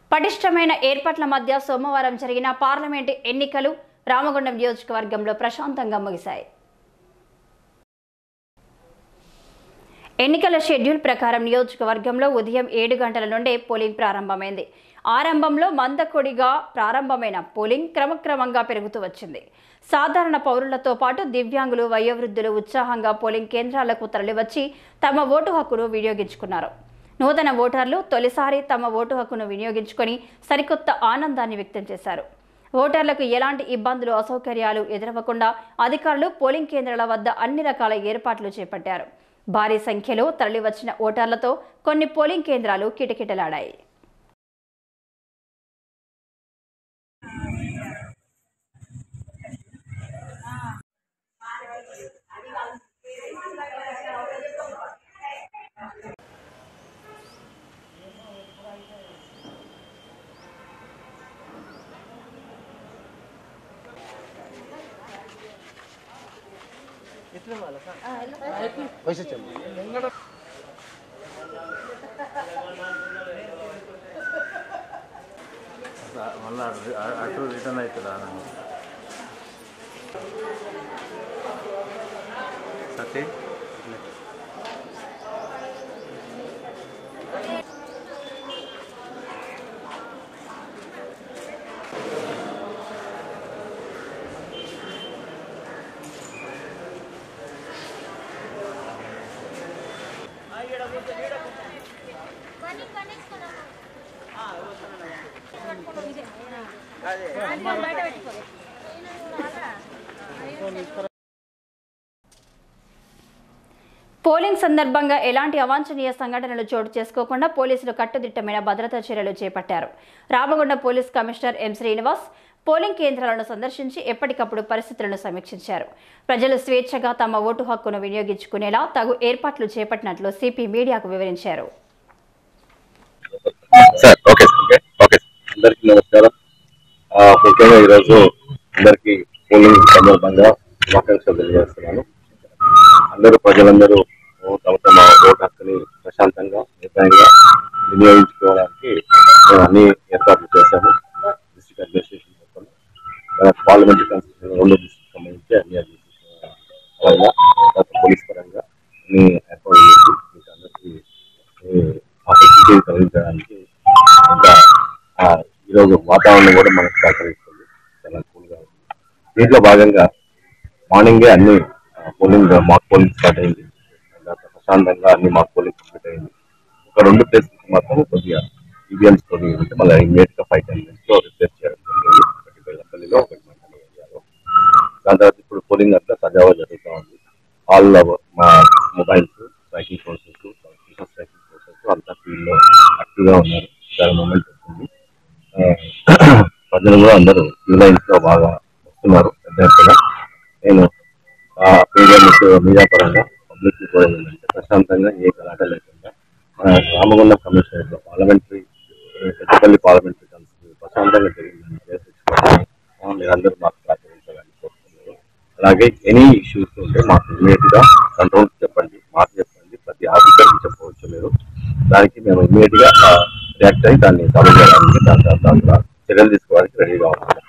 పటిష్టమైన ఏర్పాట్ల మధ్య సోమవారం జరిగిన పార్లమెంటు ఎన్నికలు రామగుండం నియోజకవర్గంలో ప్రశాంతంగా ముగిశాయి ఎన్నికల షెడ్యూల్ ప్రకారం నియోజకవర్గంలో ఉదయం ఏడు గంటల నుండే పోలింగ్ ప్రారంభమైంది ఆరంభంలో మందకొడిగా ప్రారంభమైన పోలింగ్ క్రమక్రమంగా పెరుగుతూ వచ్చింది సాధారణ పౌరులతో పాటు దివ్యాంగులు వయోవృద్ధులు ఉత్సాహంగా పోలింగ్ కేంద్రాలకు తరలివచ్చి తమ ఓటు హక్కును వినియోగించుకున్నారు నూతన ఓటర్లు తొలిసారి తమ ఓటు హక్కును వినియోగించుకొని సరికొత్త ఆనందాన్ని వ్యక్తం చేశారు ఓటర్లకు ఎలాంటి ఇబ్బందులు అసౌకర్యాలు ఎదురవ్వకుండా అధికారులు పోలింగ్ కేంద్రాల వద్ద అన్ని రకాల ఏర్పాట్లు చేపట్టారు భారీ సంఖ్యలో తరలివచ్చిన ఓటర్లతో కొన్ని పోలింగ్ కేంద్రాలు కిటకిటలాడాయి మళ్ళీ అటు రిటర్న్ అవుతుందా సతీ పోలింగ్ సందర్భంగా ఎలాంటి అవాంఛనీయ సంఘటనలు చోటు చేసుకోకుండా పోలీసులు కట్టుదిట్టమైన భద్రతా చర్యలు చేపట్టారు Ramagundam police commissioner M Srinivas polling కేంద్రాలను సందర్శించి ఎప్పటికప్పుడు పరిస్థితులను సమీక్షించారు ప్రజలు స్వేచ్ఛగా తమ ఓటు హక్కును వినియోగించుకునేలా తగు ఏర్పాట్లు చేపట్టినట్లు సిపి మీడియాకు వివరించారు sir okay sir okay okay sir అందరికీ నమస్కారం ఆ, ముఖ్యంగా ఈరోజు అందరికీ పోలింగ్ సందర్భంగా శుభాకాంక్షలు తెలియజేస్తున్నాను అందరూ ప్రజలందరూ తమ తమ ఓటు హక్కుని ప్రశాంతంగా నిర్భయంగా వినియోగించుకోవడానికి మేము అన్ని ఏర్పాట్లు చేశాము డిస్ట్రిక్ట్ అడ్మినిస్ట్రేషన్ మొత్తం మన పార్లమెంట్ కాన్స్టిట్యూషన్ రెండు డిస్ట్రిక్ట్ సంబంధించి అన్ని అడ్మినిస్ట్రేషన్ పరంగా తర్వాత పోలీస్ పరంగా అన్ని ఏర్పాట్లు చేసి మీకు అందరికీ ఈ ఆ ఫెసిలిటీ కలిగించడానికి ఇంకా ఆ, ఈరోజు వాతావరణం కూడా మనకు సహకరిస్తుంది చాలా కూల్గా ఉంది దీంట్లో భాగంగా మార్నింగే అన్ని ఆ, పోలింగ్ మాక్ పోలింగ్ స్టార్ట్ అయింది తర్వాత ప్రశాంతంగా అన్ని మాక్ పోలింగ్ కంప్లీట్ అయింది ఒక రెండు ప్లేసెస్ మాత్రం కొద్దిగా ఈవీఎంస్ కొద్దిగా ఉంటే మళ్ళీ ఇమీడియట్ గా ఫైవ్ టెన్ మినిట్స్ లో రిపేర్ చేయడం జరిగింది ఒకటి బెల్లంపల్లిలో ఒకటి మండల ఏరియాలో దాని తర్వాత ఇప్పుడు పోలింగ్ అంతా సజావా జరుగుతూ ఉంది ఆల్ మా mobiles striking forces striking forces అంతా ఫీల్డ్ లో యాక్టివ్ గా ఉన్నారు చాలా మూమెంట్ వస్తుంది ఆ, ప్రజలు కూడా అందరూ క్యూ లైన్స్ లో బాగా వస్తున్నారు పెద్ద ఎత్తున నేను ఆ మీడియా మిత్రు- మీడియా పరంగా పబ్లిక్ కూడా ఏంటంటే ప్రశాంతంగా ఏ గలాట లేకుండా మన రామగుండం కమిషనరేట్ లో పార్లమెంటరీ పెద్దపల్లి పార్లమెంటరీ కౌన్సిల్ ప్రశాంతంగా జరిగిందని చేసి మీరందరూ మాకు సహకరించాలని కోరుతున్నారు అలాగే ఎనీ ఇష్యూస్ ఉంటే మాకు ఇమీడియట్ గా కంట్రోల్ చెప్పండి మాకు చెప్పండి ప్రతి ఆఫీసర్కి చెప్పవచ్చు మీరు దానికి మేము ఇమీడియట్ గా రియాక్ట్ అయ్యి దాన్ని సాల్వ్ చేయడానికి దాని దాని ద్వారా